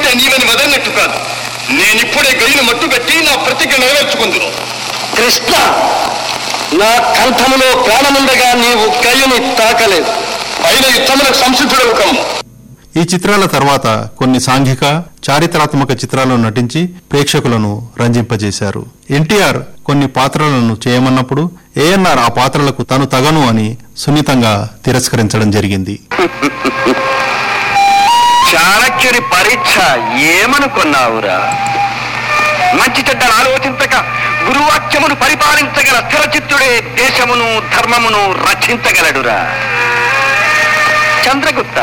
అంటే నీవని వదలినట్టు కాదు నేనిప్పుడే గడిని మట్టు పెట్టి నా ప్రతిజ్ఞ నెరవేర్చుకుందును కృష్ణ నా కంఠములో ప్రాణముండగా నీవు కయ్యుని తాకలేదు పైన యుద్ధములకు సంసిద్ధుడవు కమ్ము ఈ చిత్రాల తర్వాత కొన్ని సాంఘిక చారిత్రాత్మక చిత్రాల్లో నటించి ప్రేక్షకులను రంజింపజేశారు ఎన్టీఆర్ కొన్ని పాత్రలను చేయమన్నప్పుడు ఏఎన్ఆర్ ఆ పాత్రలకు తను తగను అని సున్నితంగా తిరస్కరించడం జరిగింది చాణక్యుని పరీక్ష ఏమనుకున్నావురా మంచి చెడ్డలు ఆలోచించక గురువాక్యమును పరిపాలించగల స్థిరచిత్తుడే దేశమును ధర్మమును రక్షించగలడురా చంద్రగుప్త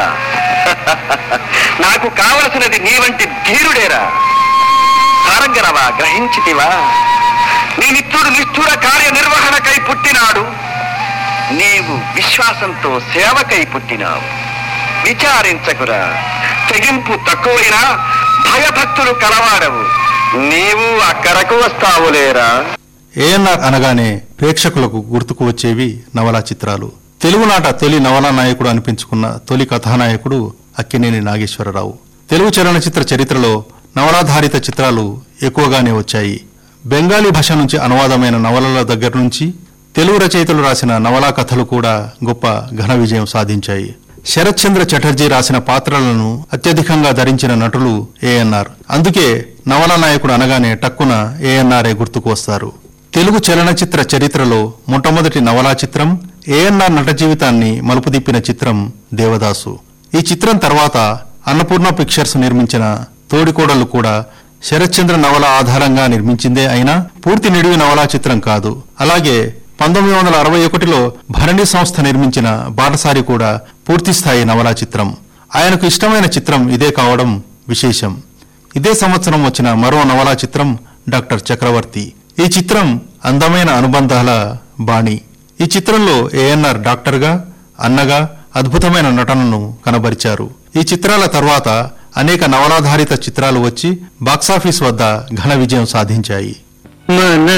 నాకు కావలసినది నీ వంటి ధీరుడేరా సారంగరవా గ్రహించితివా నీ నిత్యుడు నిష్ఠుర కార్యనిర్వహణకై పుట్టినాడు నీవు విశ్వాసంతో సేవకై పుట్టినావు విచారించకురా తెగింపు తక్కువైనా భయభక్తులు కలవాడవు నీవు అక్కడకు వస్తావులేరా ఏఎన్ఆర్ అనగానే ప్రేక్షకులకు గుర్తుకు వచ్చేవి నవలా చిత్రాలు తెలుగునాట తొలి నవలా నాయకుడు అనిపించుకున్న తొలి కథానాయకుడు అక్కినేని నాగేశ్వరరావు తెలుగు చలనచిత్ర చరిత్రలో నవలాధారిత చిత్రాలు ఎక్కువగానే వచ్చాయి బెంగాలీ భాష నుంచి అనువాదమైన నవలల దగ్గర నుంచి తెలుగు రచయితలు రాసిన నవలా కథలు కూడా గొప్ప ఘన విజయం సాధించాయి శరత్ చంద్ర చటర్జీ రాసిన పాత్రలను అత్యధికంగా ధరించిన నటులు ఏఎన్ఆర్ అందుకే నవలా నాయకుడు అనగానే టక్కున ఏఎన్ఆర్ఏ గుర్తుకు వస్తారు తెలుగు చలనచిత్ర చరిత్రలో మొట్టమొదటి నవలా చిత్రం ఏఎన్ఆర్ నట జీవితాన్ని మలుపు తిప్పిన చిత్రం దేవదాసు ఈ చిత్రం తర్వాత అన్నపూర్ణ పిక్చర్స్ నిర్మించిన తోడికోడలు కూడా శరత్చంద్ర నవల ఆధారంగా నిర్మించిందే అయినా పూర్తి నిడివి నవలా చిత్రం కాదు అలాగే పంతొమ్మిది వందల అరవై ఒకటిలో భరణి సంస్థ నిర్మించిన బాటసారి కూడా పూర్తిస్థాయి నవలా చిత్రం ఆయనకు ఇష్టమైన చిత్రం ఇదే కావడం విశేషం ఇదే సంవత్సరం వచ్చిన మరో నవలా చిత్రం డాక్టర్ చక్రవర్తి ఈ చిత్రం అందమైన అనుబంధాల బాణి ఈ చిత్రంలో ఏఎన్ఆర్ డాక్టర్గా అన్నగా అద్భుతమైన నటనను కనబరిచారు ఈ చిత్రాల తర్వాత అనేక నవలాధారిత చిత్రాలు వచ్చి బాక్సాఫీస్ వద్ద ఘన విజయం సాధించాయి